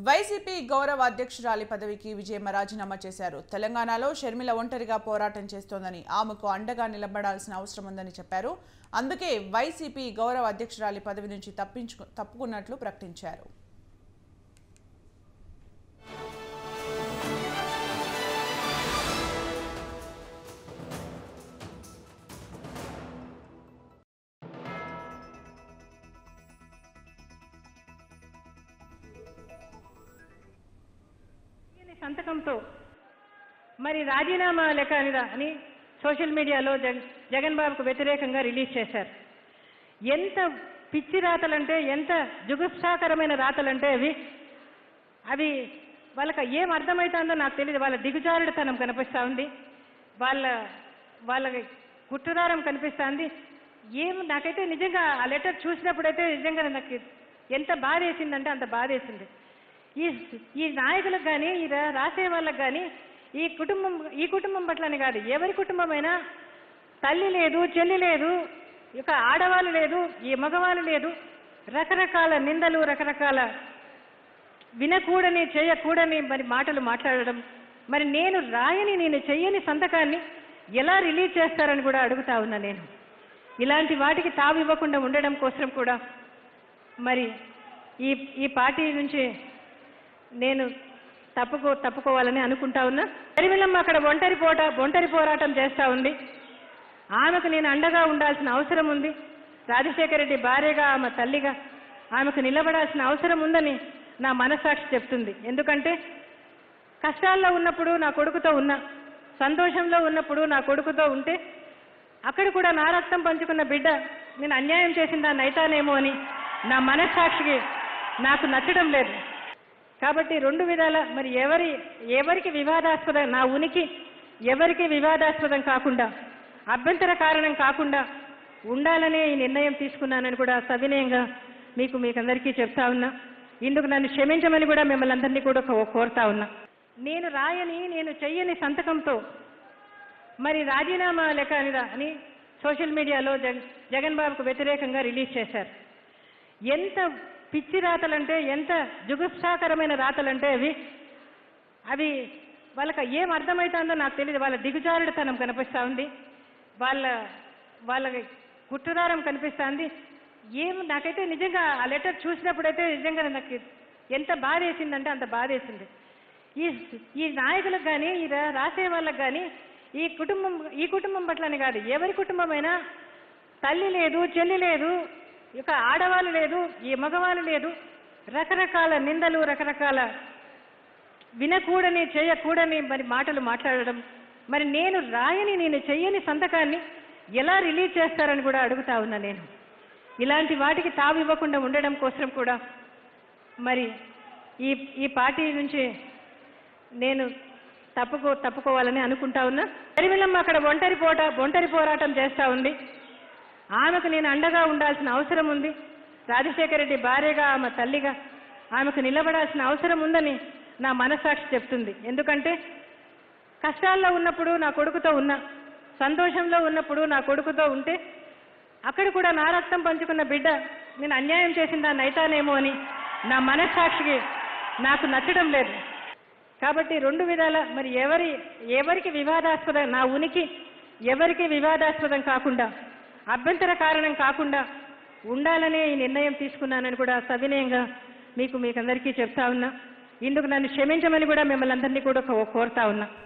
YCP గౌరవ అధ్యక్షురాలి పదవికి విజయమ్మ రాజీనామా చేశారు తెలంగాణలో షర్మిల ఒంటరిగా పోరాటం చేస్తోందని ఆమెకు అండగా నిలబడాల్సిన అవసరం ఉందని చెప్పారు అందుకే వైసీపీ గౌరవ అధ్యక్షురాలి పదవి నుంచి తప్పించు తప్పుకున్నట్లు ప్రకటించారు ఈయన సంతకంతో మరి రాజీనామా లెక్క అనిదా అని సోషల్ మీడియాలో జగ జగన్ బాబుకు వ్యతిరేకంగా రిలీజ్ చేశారు ఎంత పిచ్చి రాతలంటే ఎంత జుగుప్సాకరమైన రాతలంటే అవి అవి వాళ్ళకి ఏం అర్థమవుతుందో నాకు తెలియదు వాళ్ళ దిగుజారుడుతనం కనిపిస్తూ ఉంది వాళ్ళ వాళ్ళ కుట్రదారం కనిపిస్తుంది ఏం నాకైతే నిజంగా ఆ లెటర్ చూసినప్పుడైతే నిజంగా నాకు ఎంత బాధ వేసిందంటే అంత బాధ వేసింది ఈ ఈ నాయకులకు కానీ ఈ రా- రాసే వాళ్ళకి కానీ ఈ కుటుంబం ఈ కుటుంబం పట్లని కాదు ఎవరి కుటుంబమైనా తల్లి లేదు చెల్లి లేదు ఇక ఆడవాళ్ళు లేదు ఈ మగవాళ్ళు లేదు రకరకాల నిందలు రకరకాల వినకూడని చేయకూడని మరి మాటలు మాట్లాడడం మరి నేను రాయని నేను చెయ్యని సంతకాన్ని ఎలా రిలీజ్ చేస్తారని కూడా అడుగుతా ఉన్నా నేను ఇలాంటి వాటికి తావు ఇవ్వకుండా ఉండడం కోసం కూడా మరి ఈ ఈ పార్టీ నుంచి నేను తప్పుకో తప్పుకోవాలని అనుకుంటా ఉన్నా పరిమిళమ్మ అక్కడ ఒంటరి పోట ఒంటరి పోరాటం చేస్తూ ఉంది ఆమెకు నేను అండగా ఉండాల్సిన అవసరం ఉంది రాజశేఖర రెడ్డి భార్యగా ఆమె తల్లిగా ఆమెకు నిలబడాల్సిన అవసరం ఉందని నా మనసాక్షి చెప్తుంది ఎందుకంటే కష్టాల్లో ఉన్నప్పుడు నా కొడుకుతో ఉన్నా సంతోషంలో ఉన్నప్పుడు నా కొడుకుతో ఉంటే అక్కడ కూడా నా రక్తం పంచుకున్న బిడ్డ నేను అన్యాయం చేసిన దాన్ని అయితానేమో అని నా మనస్సాక్షికి నాకు నచ్చడం లేదు కాబట్టి రెండు విధాల మరి ఎవరి ఎవరికి వివాదాస్పదం నా ఉనికి ఎవరికి వివాదాస్పదం కాకుండా అభ్యంతర కారణం కాకుండా ఉండాలనే ఈ నిర్ణయం తీసుకున్నానని కూడా సవినయంగా మీకు మీకందరికీ చెప్తా ఉన్నా ఇందుకు నన్ను క్షమించమని కూడా మిమ్మల్ని అందరినీ కూడా కో- కోరుతా ఉన్నా నేను రాయని నేను చెయ్యని సంతకంతో మరి రాజీనామా లెక్క అనిదా అని సోషల్ మీడియాలో జగ జగన్ బాబుకు వ్యతిరేకంగా రిలీజ్ చేశారు ఎంత పిచ్చి రాతలంటే ఎంత జుగుప్సాకరమైన రాతలంటే అవి అవి వాళ్ళకి ఏం అర్థమవుతుందో నాకు తెలియదు వాళ్ళ దిగుజారుడుతనం కనిపిస్తూ ఉంది వాళ్ళ వాళ్ళ కుట్రదారం కనిపిస్తుంది ఏం నాకైతే నిజంగా ఆ లెటర్ చూసినప్పుడైతే నిజంగా నాకు ఎంత బాధ వేసిందంటే అంత బాధ వేసింది ఈ ఈ నాయకులకు కానీ ఈ రా- రాసే వాళ్ళకి కానీ ఈ కుటుంబం ఈ కుటుంబం పట్లని కాదు ఎవరి కుటుంబమైనా తల్లి లేదు చెల్లి లేదు ఇక ఆడవాళ్ళు లేదు ఈ మగవాళ్ళు లేదు రకరకాల నిందలు రకరకాల వినకూడని చేయకూడని మరి మాటలు మాట్లాడడం మరి నేను రాయని నేను చెయ్యని సంతకాన్ని ఎలా రిలీజ్ చేస్తారని కూడా అడుగుతా ఉన్నా నేను ఇలాంటి వాటికి తావు ఇవ్వకుండా ఉండడం కోసం కూడా మరి ఈ ఈ పార్టీ నుంచి నేను తప్పుకో తప్పుకోవాలని అనుకుంటా ఉన్నా పరిమిళమ్మ అక్కడ ఒంటరి పోట ఒంటరి పోరాటం చేస్తూ ఉంది ఆమెకు నేను అండగా ఉండాల్సిన అవసరం ఉంది రాజశేఖర రెడ్డి భార్యగా ఆమె తల్లిగా ఆమెకు నిలబడాల్సిన అవసరం ఉందని నా మనసాక్షి చెప్తుంది ఎందుకంటే కష్టాల్లో ఉన్నప్పుడు నా కొడుకుతో ఉన్నా సంతోషంలో ఉన్నప్పుడు నా కొడుకుతో ఉంటే అక్కడ కూడా నా రక్తం పంచుకున్న బిడ్డ నేను అన్యాయం చేసిన దాన్ని అయితానేమో అని నా మనస్సాక్షికి నాకు నచ్చడం లేదు కాబట్టి రెండు విధాల మరి ఎవరి ఎవరికి వివాదాస్పదం నా ఉనికి ఎవరికి వివాదాస్పదం కాకుండా అభ్యంతర కారణం కాకుండా ఉండాలనే ఈ నిర్ణయం తీసుకున్నానని కూడా సవినయంగా మీకు మీకందరికీ చెప్తా ఉన్నా ఇందుకు నన్ను క్షమించమని కూడా మిమ్మల్ని అందరినీ కూడా కో- కోరుతా ఉన్నా